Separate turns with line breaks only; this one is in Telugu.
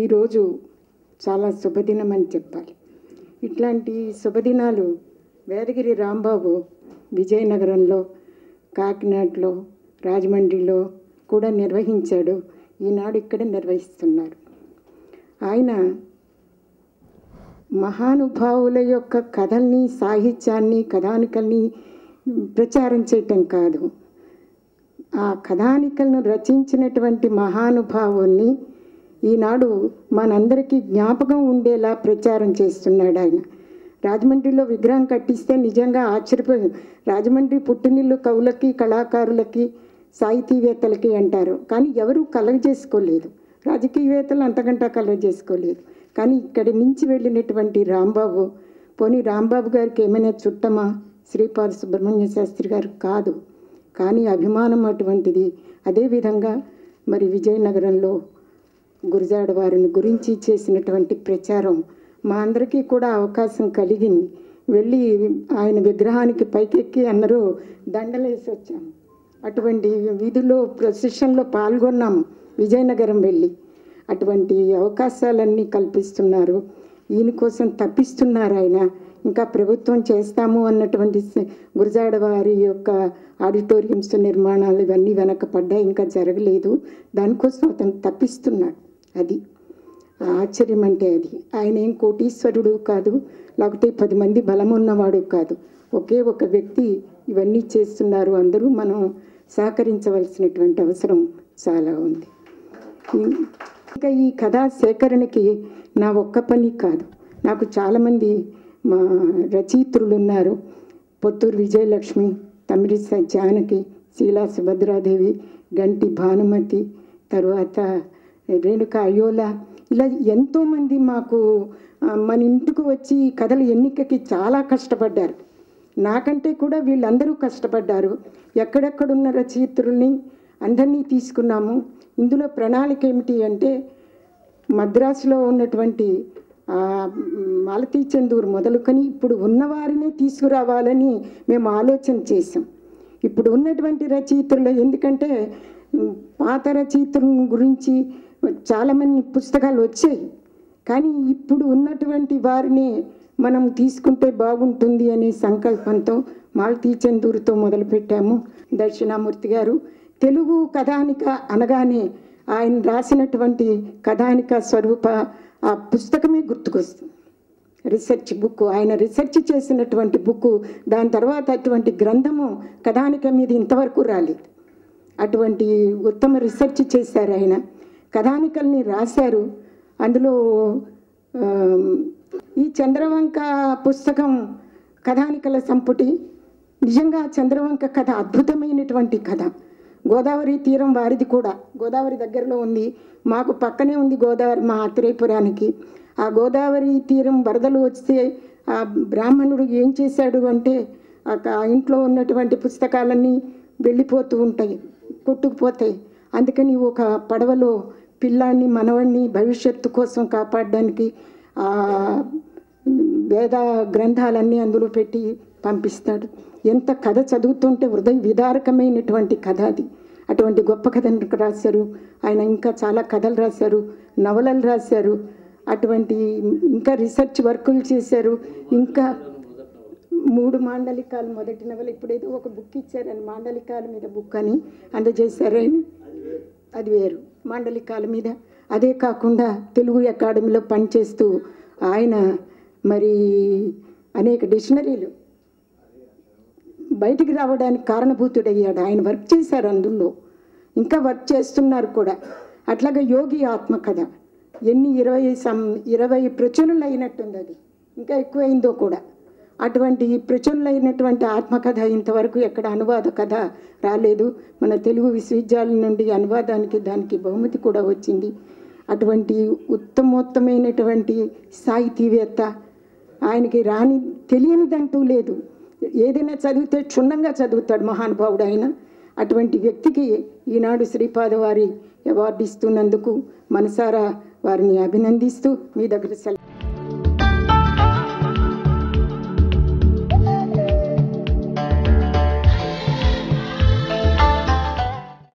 ఈరోజు చాలా శుభదినం అని చెప్పాలి ఇట్లాంటి శుభదినాలు వేదగిరి రాంబాబు విజయనగరంలో కాకినాడలో రాజమండ్రిలో కూడా నిర్వహించాడు ఈనాడు ఇక్కడ నిర్వహిస్తున్నారు ఆయన మహానుభావుల యొక్క కథల్ని సాహిత్యాన్ని కథానికల్ని ప్రచారం చేయటం కాదు ఆ కథానికలను రచించినటువంటి మహానుభావుల్ని ఈనాడు మనందరికీ జ్ఞాపకం ఉండేలా ప్రచారం చేస్తున్నాడు ఆయన రాజమండ్రిలో విగ్రహం కట్టిస్తే నిజంగా ఆశ్చర్యపోయి రాజమండ్రి పుట్టినిల్లు కవులకి కళాకారులకి సాహితీవేత్తలకి అంటారు కానీ ఎవరూ కలగ చేసుకోలేదు రాజకీయవేత్తలు అంతకంటే కలగ చేసుకోలేదు కానీ ఇక్కడి నుంచి వెళ్ళినటువంటి రాంబాబు పోనీ రాంబాబు గారికి ఏమైనా చుట్టమా శ్రీపాద సుబ్రహ్మణ్య శాస్త్రి గారు కాదు కానీ అభిమానం అటువంటిది అదేవిధంగా మరి విజయనగరంలో గురజాడ వారిని గురించి చేసినటువంటి ప్రచారం మా అందరికీ కూడా అవకాశం కలిగింది వెళ్ళి ఆయన విగ్రహానికి పైకెక్కి అందరూ దండలేసి వచ్చాము అటువంటి వీధిలో ప్రొసెషన్లో పాల్గొన్నాము విజయనగరం వెళ్ళి అటువంటి అవకాశాలన్నీ కల్పిస్తున్నారు ఈయన కోసం తప్పిస్తున్నారు ఆయన ఇంకా ప్రభుత్వం చేస్తాము అన్నటువంటి స- గురజాడ వారి యొక్క ఆడిటోరియంస్ నిర్మాణాలు ఇవన్నీ వెనకపడ్డాయి ఇంకా జరగలేదు దానికోసం అతను తప్పిస్తున్నాడు అది ఆశ్చర్యం అంటే అది ఆయన ఏం కోటీశ్వరుడు కాదు లేకపోతే పది మంది బలం ఉన్నవాడు కాదు ఒకే ఒక వ్యక్తి ఇవన్నీ చేస్తున్నారు అందరూ మనం సహకరించవలసినటువంటి అవసరం చాలా ఉంది ఇంకా ఈ కథా సేకరణకి నా ఒక్క పని కాదు నాకు చాలామంది మా రచయిత్రులు ఉన్నారు పొత్తూరు విజయలక్ష్మి తమిళిస జానకి శీలా సుభద్రాదేవి గంటి భానుమతి తర్వాత రేణుక అయోలా ఇలా ఎంతోమంది మాకు ఆ, మన ఇంటికి వచ్చి ఈ కథల ఎన్నికకి చాలా కష్టపడ్డారు నాకంటే కూడా వీళ్ళందరూ కష్టపడ్డారు ఎక్కడెక్కడున్న రచయిత్రుల్ని అందరినీ తీసుకున్నాము ఇందులో ప్రణాళిక ఏమిటి అంటే మద్రాసులో ఉన్నటువంటి ఆ, మాలతీ చందూర్ మొదలుకొని ఇప్పుడు ఉన్నవారినే తీసుకురావాలని మేము ఆలోచన చేసాం ఇప్పుడు ఉన్నటువంటి రచయితలు ఎందుకంటే ఉమ్, పాత రచయితల గురించి చాలామంది పుస్తకాలు వచ్చాయి కానీ ఇప్పుడు ఉన్నటువంటి వారిని మనం తీసుకుంటే బాగుంటుంది అనే సంకల్పంతో మాలతీ చందూరుతో మొదలుపెట్టాము దక్షిణామూర్తి గారు తెలుగు కథానిక అనగానే ఆయన రాసినటువంటి కథానిక స్వరూప ఆ పుస్తకమే గుర్తుకొస్తుంది రీసెర్చ్ బుక్ ఆయన రీసెర్చ్ చేసినటువంటి బుక్ దాని తర్వాత అటువంటి గ్రంథము కథానిక మీద ఇంతవరకు రాలేదు అటువంటి ఉత్తమ రీసెర్చ్ చేశారు ఆయన కథానికల్ని రాశారు అందులో ఆమ్, ఈ చంద్రవంక పుస్తకం కథానికల సంపుటి నిజంగా చంద్రవంక కథ అద్భుతమైనటువంటి కథ గోదావరి తీరం వారిది కూడా గోదావరి దగ్గరలో ఉంది మాకు పక్కనే ఉంది గోదావరి మా ఆత్రేయపురానికి ఆ గోదావరి తీరం వరదలు వస్తే ఆ బ్రాహ్మణుడు ఏం చేశాడు అంటే ఆ క- ఆ ఇంట్లో ఉన్నటువంటి పుస్తకాలన్నీ వెళ్ళిపోతూ ఉంటాయి కొట్టుకుపోతాయి అందుకని ఒక పడవలో పిల్లాన్ని మనవణ్ణి భవిష్యత్తు కోసం కాపాడడానికి ఆ వేద గ్రంథాలన్నీ అందులో పెట్టి పంపిస్తాడు ఎంత కథ చదువుతుంటే హృదయ విదారకమైనటువంటి కథ అది అటువంటి గొప్ప కథను రాశారు ఆయన ఇంకా చాలా కథలు రాశారు నవలలు రాశారు అటువంటి ఇంకా రీసెర్చ్ వర్కులు చేశారు ఇంకా మూడు మాండలికాలు మొదటి నవల ఇప్పుడు ఏదో ఒక బుక్ ఇచ్చారని మాండలికాల మీద బుక్ అని అందజేశారని అది వేరు మాండలికాల మీద అదే కాకుండా తెలుగు అకాడమీలో పనిచేస్తూ ఆయన మరి అనేక డిక్షనరీలు బయటికి రావడానికి కారణభూతుడయ్యాడు ఆయన వర్క్ చేశారు అందులో ఇంకా వర్క్ చేస్తున్నారు కూడా అట్లాగే యోగి ఆత్మకథ ఎన్ని ఇరవై సం ఇరవై ప్రచురణలు అయినట్టుంది అది ఇంకా ఎక్కువైందో కూడా అటువంటి ప్రచురణలైనటువంటి ఆత్మకథ ఇంతవరకు ఎక్కడ అనువాద కథ రాలేదు మన తెలుగు విశ్వవిద్యాలయం నుండి అనువాదానికి దానికి బహుమతి కూడా వచ్చింది అటువంటి ఉత్తమోత్తమైనటువంటి సాహితీవేత్త ఆయనకి రాని తెలియనిదంటూ లేదు ఏదైనా చదివితే క్షుణ్ణంగా చదువుతాడు మహానుభావుడు ఆయన అటువంటి వ్యక్తికి ఈనాడు శ్రీపాద వారి అవార్డు ఇస్తున్నందుకు మనసారా వారిని అభినందిస్తూ మీ దగ్గర సెలవు